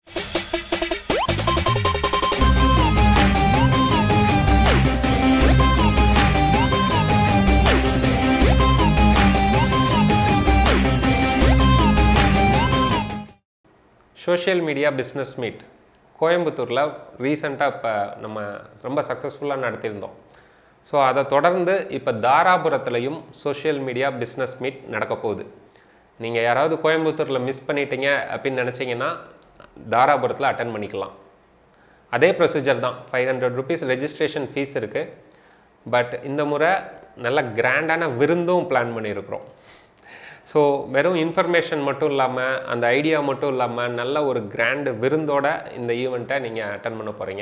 social media business meet கோயம்புத்தூரில் ரீசெண்டாக இப்போ நம்ம ரொம்ப சக்ஸஸ்ஃபுல்லாக நடத்தியிருந்தோம் ஸோ அதை தொடர்ந்து இப்போ தாராபுரத்துலையும் சோஷியல் மீடியா பிஸ்னஸ் மீட் நடக்க போகுது நீங்கள் யாராவது கோயம்புத்தூரில் மிஸ் பண்ணிட்டீங்க அப்படின்னு நினச்சிங்கன்னா தாராபுரத்தில் அட்டன் பண்ணிக்கலாம் அதே ப்ரொசீஜர் தான் five hundred rupees registration fees இருக்குது பட் இந்த முறை நல்ல கிராண்டான விருந்தும் பிளான் பண்ணியிருக்கிறோம் ஸோ வெறும் இன்ஃபர்மேஷன் மட்டும் இல்லாமல் அந்த ஐடியா மட்டும் இல்லாமல் நல்ல ஒரு கிராண்டு விருந்தோட இந்த ஈவெண்ட்டை நீங்கள் அட்டன் பண்ண போகிறீங்க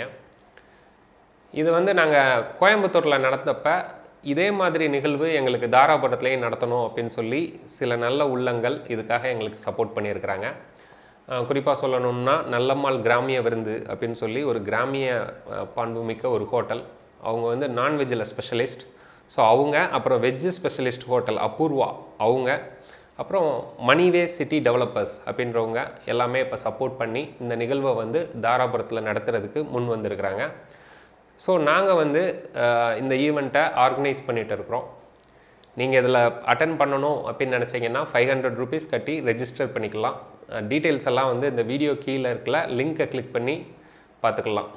இது வந்து நாங்கள் கோயம்புத்தூரில் நடந்தப்ப இதே மாதிரி நிகழ்வு எங்களுக்கு தாராபுரத்துலேயும் நடத்தணும் அப்படின்னு சொல்லி சில நல்ல உள்ளங்கள் இதுக்காக எங்களுக்கு சப்போர்ட் பண்ணியிருக்கிறாங்க குறிப்பாக சொல்லணும்னா நல்லம்மாள் கிராமிய விருந்து அப்படின்னு சொல்லி ஒரு கிராமிய அஹ், பான்புமிக்க ஒரு ஹோட்டல் அவங்க வந்து நான்வெஜ்ஜில் ஸ்பெஷலிஸ்ட் ஸோ அவங்க அப்புறம் வெஜ்ஜு ஸ்பெஷலிஸ்ட் ஹோட்டல் அபூர்வா அவங்க அப்புறம் மணிவே சிட்டி டெவலப்பர்ஸ் அப்படின்றவங்க எல்லாமே இப்போ சப்போர்ட் பண்ணி இந்த நிகழ்வை வந்து தாராபுரத்தில் நடத்துறதுக்கு முன் வந்திருக்கிறாங்க ஸோ நாங்கள் வந்து அஹ், இந்த ஈவெண்ட்டை ஆர்கனைஸ் பண்ணிகிட்டு இருக்கிறோம் நீங்கள் இதில் அட்டன் பண்ணணும் அப்படின்னு நினச்சிங்கன்னா ஃபைவ் ஹண்ட்ரட் ருபீஸ் கட்டி ரெஜிஸ்டர் பண்ணிக்கலாம் டீட்டெயில்ஸ் எல்லாம் வந்து இந்த வீடியோ கீழே இருக்கல லிங்க்கை கிளிக் பண்ணி பார்த்துக்கலாம்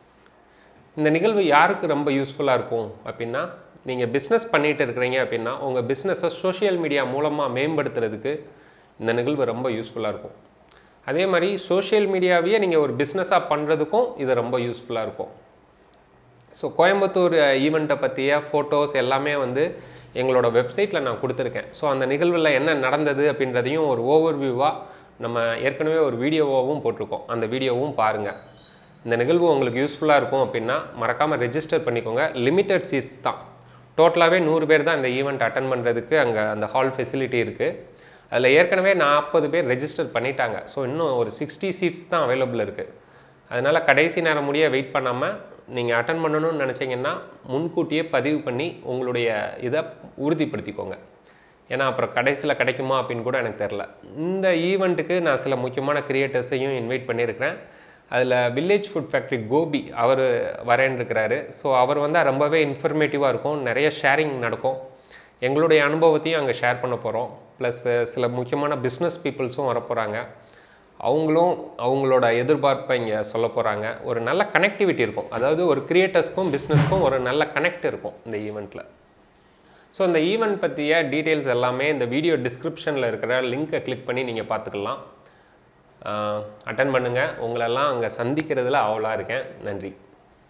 இந்த நிகழ்வு யாருக்கு ரொம்ப யூஸ்ஃபுல்லாக இருக்கும் அப்படின்னா நீங்கள் பிஸ்னஸ் பண்ணிட்டு இருக்கிறீங்க அப்படின்னா உங்கள் பிஸ்னஸை சோஷியல் மீடியா மூலமாக மேம்படுத்துறதுக்கு இந்த நிகழ்வு ரொம்ப யூஸ்ஃபுல்லாக இருக்கும் அதே மாதிரி சோஷியல் மீடியாவையே நீங்கள் ஒரு பிஸ்னஸாக பண்ணுறதுக்கும் இது ரொம்ப யூஸ்ஃபுல்லாக இருக்கும் ஸோ கோயம்புத்தூர் ஈவெண்ட்டை பற்றிய ஃபோட்டோஸ் எல்லாமே வந்து எங்களோட வெப்சைட்டில் நான் கொடுத்துருக்கேன் ஸோ அந்த நிகழ்வில் என்ன நடந்தது அப்படின்றதையும் ஒரு ஓவர் வியூவாக நம்ம ஏற்கனவே ஒரு வீடியோவாகவும் போட்டிருக்கோம் அந்த வீடியோவும் பாருங்கள் இந்த நிகழ்வு உங்களுக்கு யூஸ்ஃபுல்லாக இருக்கும் அப்படின்னா மறக்காமல் ரெஜிஸ்டர் பண்ணிக்கோங்க லிமிட்டட் சீட்ஸ் தான் டோட்டலாகவே நூறு பேர் தான் இந்த ஈவெண்ட் அட்டன் பண்ணுறதுக்கு அங்கே அந்த ஹால் ஃபெசிலிட்டி இருக்குது அதில் ஏற்கனவே நாற்பது பேர் ரெஜிஸ்டர் பண்ணிட்டாங்க ஸோ இன்னும் ஒரு சிக்ஸ்டி சீட்ஸ் தான் அவைலபிள் இருக்குது அதனால் கடைசி நேரம் முடிய வெயிட் பண்ணாமல் நீங்கள் அட்டன் பண்ணணும்னு நினச்சிங்கன்னா முன்கூட்டியே பதிவு பண்ணி உங்களுடைய இதை உறுதிப்படுத்திக்கோங்க ஏன்னா அப்புறம் கடைசியில் கிடைக்குமா அப்படின்னு கூட எனக்கு தெரில இந்த ஈவெண்ட்டுக்கு நான் சில முக்கியமான கிரியேட்டர்ஸையும் இன்வைட் பண்ணியிருக்கிறேன் அதில் வில்லேஜ் ஃபுட் ஃபேக்ட்ரி கோபி அவர் வரேன்னு இருக்கிறாரு ஸோ அவர் வந்தால் ரொம்பவே இன்ஃபர்மேட்டிவாக இருக்கும் நிறைய ஷேரிங் நடக்கும் எங்களுடைய அனுபவத்தையும் அங்கே ஷேர் பண்ண போகிறோம் ப்ளஸ் சில முக்கியமான பிஸ்னஸ் பீப்புள்ஸும் வர போகிறாங்க அவங்களும் அவங்களோட எதிர்பார்ப்பை இங்கே சொல்ல போகிறாங்க ஒரு நல்ல கனெக்டிவிட்டி இருக்கும் அதாவது ஒரு கிரியேட்டர்ஸ்க்கும் பிஸ்னஸ்க்கும் ஒரு நல்ல கனெக்ட் இருக்கும் இந்த ஈவெண்ட்டில் ஸோ இந்த ஈவெண்ட் பற்றிய டீட்டெயில்ஸ் எல்லாமே இந்த வீடியோ டிஸ்கிரிப்ஷனில் இருக்கிற லிங்க்கை கிளிக் பண்ணி நீங்கள் பார்த்துக்கலாம் அட்டன் பண்ணுங்கள் உங்களெல்லாம் அங்கே சந்திக்கிறதுல ஆவலாக இருக்கேன் நன்றி